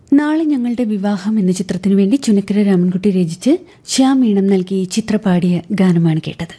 നാളെ ഞങ്ങളുടെ വിവാഹം എന്ന ചിത്രത്തിനു വേണ്ടി ചുനക്കര രാമൻകുട്ടി രചിച്ച് ശ്യാം ഈണം നൽകി ചിത്രപാടിയ ഗാനമാണ് കേട്ടത്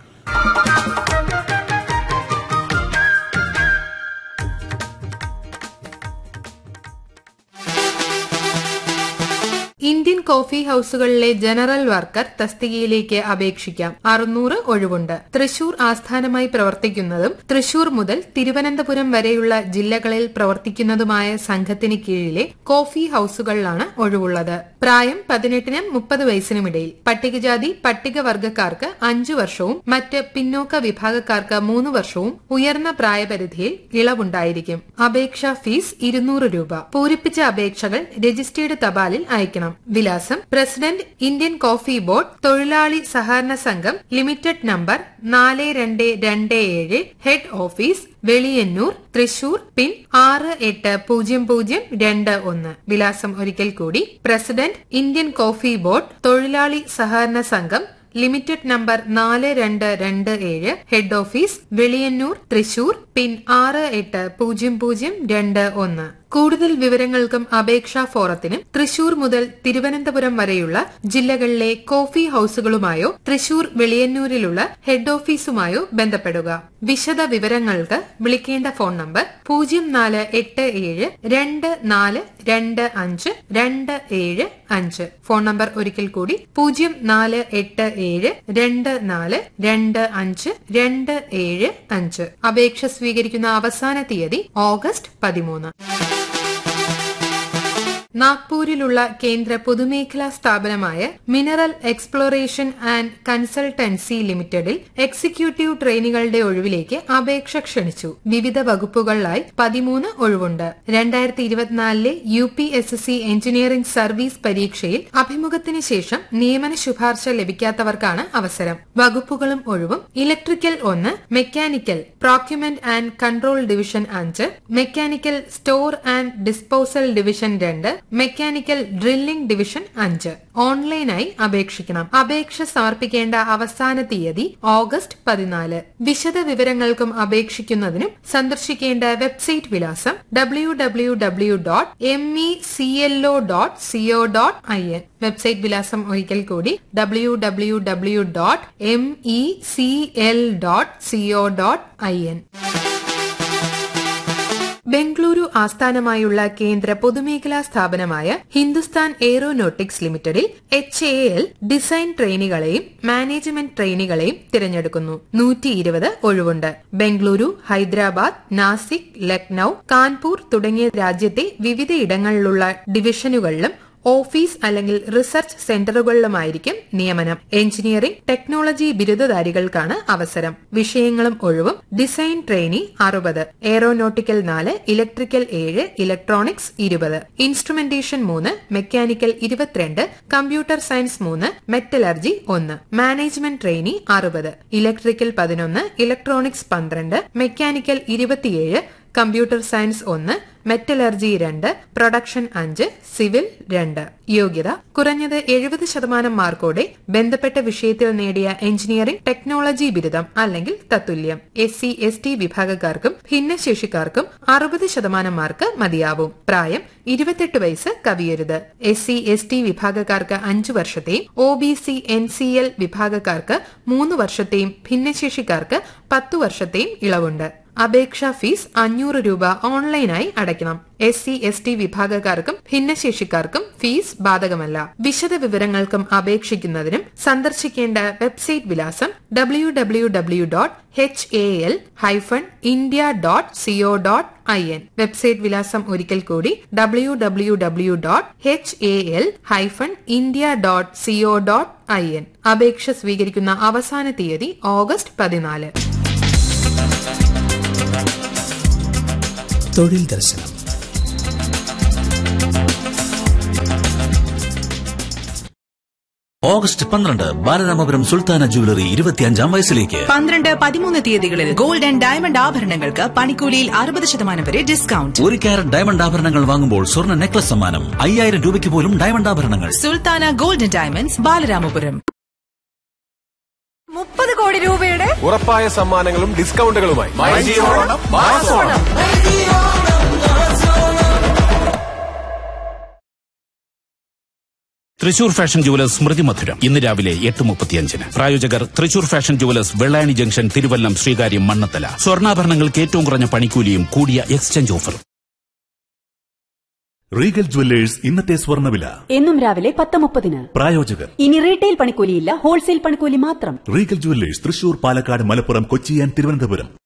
ഇന്ത്യൻ കോഫി ഹൌസുകളിലെ ജനറൽ വർക്കർ തസ്തികയിലേക്ക് അപേക്ഷിക്കാം അറുന്നൂറ് ഒഴിവുണ്ട് തൃശൂർ ആസ്ഥാനമായി പ്രവർത്തിക്കുന്നതും തൃശൂർ മുതൽ തിരുവനന്തപുരം വരെയുള്ള ജില്ലകളിൽ പ്രവർത്തിക്കുന്നതുമായ സംഘത്തിന് കീഴിലെ കോഫി ഹൌസുകളിലാണ് ഒഴിവുള്ളത് പ്രായം പതിനെട്ടിനും മുപ്പത് വയസ്സിനുമിടയിൽ പട്ടികജാതി പട്ടികവർഗക്കാർക്ക് അഞ്ചു വർഷവും മറ്റ് പിന്നോക്ക വിഭാഗക്കാർക്ക് മൂന്ന് വർഷവും ഉയർന്ന പ്രായപരിധിയിൽ ഇളവുണ്ടായിരിക്കും അപേക്ഷാ ഫീസ് ഇരുന്നൂറ് രൂപ പൂരിപ്പിച്ച അപേക്ഷകൾ രജിസ്റ്റേർഡ് തപാലിൽ അയക്കണം വിലാസം പ്രസിഡന്റ് ഇന്ത്യൻ കോഫി ബോർഡ് തൊഴിലാളി സഹകരണ സംഘം ലിമിറ്റഡ് നമ്പർ നാല് രണ്ട് രണ്ട് ഏഴ് head office Veliyannur Thrissur pin ആറ് എട്ട് പൂജ്യം പൂജ്യം രണ്ട് ഒന്ന് വിലാസം ഒരിക്കൽ കൂടി പ്രസിഡന്റ് ഇന്ത്യൻ കോഫി ബോർഡ് തൊഴിലാളി സഹകരണ സംഘം ലിമിറ്റഡ് നമ്പർ നാല് രണ്ട് രണ്ട് ഏഴ് head office Veliyannur Thrissur pin ആറ് എട്ട് പൂജ്യം പൂജ്യം രണ്ട് ഒന്ന് കൂടുതൽ വിവരങ്ങൾക്കും അപേക്ഷാ ഫോറത്തിനും തൃശൂർ മുതൽ തിരുവനന്തപുരം വരെയുള്ള ജില്ലകളിലെ കോഫി ഹൌസുകളുമായോ തൃശൂർ വെളിയന്നൂരിലുള്ള ഹെഡ് ഓഫീസുമായോ ബന്ധപ്പെടുക വിശദ വിവരങ്ങൾക്ക് വിളിക്കേണ്ട ഫോൺ നമ്പർ പൂജ്യം നാല് എട്ട് ഏഴ് രണ്ട് നാല് രണ്ട് അഞ്ച് രണ്ട് ഏഴ് അഞ്ച് ഫോൺ നമ്പർ ഒരിക്കൽ കൂടി പൂജ്യം നാല് എട്ട് ഏഴ് രണ്ട് നാല് രണ്ട് അഞ്ച് രണ്ട് ഏഴ് അഞ്ച് അപേക്ഷ സ്വീകരിക്കുന്ന അവസാന തീയതി ഓഗസ്റ്റ് പതിമൂന്ന് നാഗ്പൂരിലുള്ള കേന്ദ്ര പൊതുമേഖലാ സ്ഥാപനമായ മിനറൽ എക്സ്പ്ലോറേഷൻ ആൻഡ് കൺസൾട്ടൻസി ലിമിറ്റഡിൽ എക്സിക്യൂട്ടീവ് ട്രെയിനികളുടെ ഒഴിവിലേക്ക് അപേക്ഷ ക്ഷണിച്ചു വിവിധ വകുപ്പുകളിലായി പതിമൂന്ന് ഒഴിവുണ്ട് രണ്ടായിരത്തി ഇരുപത്തിനാലിലെ U P S S C engineering service പരീക്ഷയിൽ അഭിമുഖത്തിന് ശേഷം നിയമന ശുപാർശ ലഭിക്കാത്തവർക്കാണ് അവസരം വകുപ്പുകളും ഒഴിവും ഇലക്ട്രിക്കൽ ഒന്ന് mechanical procurement and control division അഞ്ച് mechanical store and disposal division രണ്ട് മെക്കാനിക്കൽ ഡ്രില്ലിംഗ് ഡിവിഷൻ അഞ്ച് ഓൺലൈനായി അപേക്ഷിക്കണം അപേക്ഷ സമർപ്പിക്കേണ്ട അവസാന തീയതി ഓഗസ്റ്റ് പതിനാല് വിശദ വിവരങ്ങൾക്കും അപേക്ഷിക്കുന്നതിനും സന്ദർശിക്കേണ്ട വെബ്സൈറ്റ് വിലാസം W W W dot M E C L dot co CO dot I N website വിലാസം ഒരിക്കൽ കൂടി W W W dot M E C L dot CO dot I N Bengaluru ആസ്ഥാനമായുള്ള കേന്ദ്ര പൊതുമേഖലാ സ്ഥാപനമായ ഹിന്ദുസ്ഥാൻ എയ്റോനോട്ടിക്സ് ലിമിറ്റഡിൽ എച്ച് എ എൽ ഡിസൈൻ ട്രെയിനികളെയും management ട്രെയിനികളെയും തിരഞ്ഞെടുക്കുന്നു നൂറ്റി ഇരുപത് ഒഴിവുണ്ട് ബംഗളൂരു ഹൈദരാബാദ് നാസിക് ലക്നൌ കാൺപൂർ തുടങ്ങിയ രാജ്യത്തെ വിവിധയിടങ്ങളിലുള്ള ഡിവിഷനുകളിലും ഓഫീസ് അല്ലെങ്കിൽ റിസർച്ച് സെന്ററുകളിലുമായിരിക്കും നിയമനം എഞ്ചിനീയറിംഗ് ടെക്നോളജി ബിരുദധാരികൾക്കാണ് അവസരം വിഷയങ്ങളും ഒഴിവും ഡിസൈൻ ട്രെയിനി അറുപത് എയറോനോട്ടിക്കൽ നാല് ഇലക്ട്രിക്കൽ ഏഴ് ഇലക്ട്രോണിക്സ് ഇരുപത് ഇൻസ്ട്രുമെന്റേഷൻ മൂന്ന് മെക്കാനിക്കൽ ഇരുപത്തിരണ്ട് കമ്പ്യൂട്ടർ സയൻസ് മൂന്ന് മെറ്റലർജി ഒന്ന് മാനേജ്മെന്റ് ട്രെയിനി അറുപത് ഇലക്ട്രിക്കൽ പതിനൊന്ന് ഇലക്ട്രോണിക്സ് പന്ത്രണ്ട് മെക്കാനിക്കൽ ഇരുപത്തിയേഴ് കമ്പ്യൂട്ടർ സയൻസ് ഒന്ന് മെറ്റലർജി രണ്ട് പ്രൊഡക്ഷൻ അഞ്ച് സിവിൽ രണ്ട് യോഗ്യത കുറഞ്ഞത് എഴുപത് ശതമാനം മാർക്കോടെ ബന്ധപ്പെട്ട വിഷയത്തിൽ നേടിയ എഞ്ചിനീയറിംഗ് ടെക്നോളജി ബിരുദം അല്ലെങ്കിൽ തത്തുല്യം എസ് സി എസ് ടി വിഭാഗക്കാർക്കും ഭിന്നശേഷിക്കാർക്കും അറുപത് ശതമാനം മാർക്ക് മതിയാവും പ്രായം ഇരുപത്തെട്ട് വയസ്സ് കവിയരുത് എസ് സി എസ് ടി വിഭാഗക്കാർക്ക് അഞ്ചു വർഷത്തെയും O B C N C L വിഭാഗക്കാർക്ക് മൂന്ന് വർഷത്തെയും ഭിന്നശേഷിക്കാർക്ക് പത്തു വർഷത്തെയും ഇളവുണ്ട് അപേക്ഷാ ഫീസ് അഞ്ഞൂറ് രൂപ ഓൺലൈനായി അടയ്ക്കണം എസ് സി എസ് ടി വിഭാഗക്കാർക്കും ഭിന്നശേഷിക്കാർക്കും ഫീസ് ബാധകമല്ല വിശദ വിവരങ്ങൾക്കും അപേക്ഷിക്കുന്നതിനും സന്ദർശിക്കേണ്ട വെബ്സൈറ്റ് വിലാസം W W W dot H A L hyphen India dot CO dot I N website വിലാസം ഒരിക്കൽ കൂടി W W W dot H A L hyphen India dot CO dot I N അപേക്ഷ സ്വീകരിക്കുന്ന അവസാന തീയതി ഓഗസ്റ്റ് പതിനാല് തൊഴിൽ ദർശനം ഓഗസ്റ്റ് പന്ത്രണ്ട് ബാലരാമപുരം സുൽത്താന ജുവലറി ഇരുപത്തിയഞ്ചാം വയസ്സിലേക്ക് പന്ത്രണ്ട് പതിമൂന്ന് തീയതികളിൽ ഗോൾഡ് ആൻഡ് ഡയമണ്ട് ആഭരണങ്ങൾക്ക് പണിക്കൂലിയിൽ അറുപത് ശതമാനം വരെ ഡിസ്കൗണ്ട് ഒരു ക്യാരറ്റ് ഡയമണ്ട് ആഭരണങ്ങൾ വാങ്ങുമ്പോൾ സ്വർണ്ണ നെക്ലസ് സമ്മാനം അയ്യായിരം രൂപയ്ക്ക് പോലും ഡയമണ്ട് ആഭരണങ്ങൾ Sultana gold and diamonds Balaramapuram മുപ്പത് കോടി രൂപയുടെ ഉറപ്പായ സമ്മാനങ്ങളും ഡിസ്കൗണ്ടുകളുമായി മാസോണം തൃശൂർ ഫാഷൻ ജുവലേഴ്സ് സ്മൃതി മധുരം ഇന്ന് രാവിലെ എട്ട് മുപ്പത്തിയഞ്ചിന് പ്രായോജകർ Thrissur fashion jewellers Vellayani junction Thiruvallam Sreekaryam Mannanthala സ്വർണ്ണാഭരണങ്ങൾക്ക് ഏറ്റവും കുറഞ്ഞ പണിക്കൂലിയും കൂടിയ എക്സ്ചേഞ്ച് ഓഫറും റീഗൽ ജുവല്ലേഴ്സ് ഇന്നത്തെ സ്വർണ്ണവില എന്നും രാവിലെ പത്ത് മുപ്പതിന് പ്രായോജകർ ഇനി റീറ്റെയിൽ പണിക്കൂലിയില്ല ഹോൾസെയിൽ പണിക്കൂലി മാത്രം Regal jewellers Thrissur Palakkad Malappuram Kochi and Thiruvananthapuram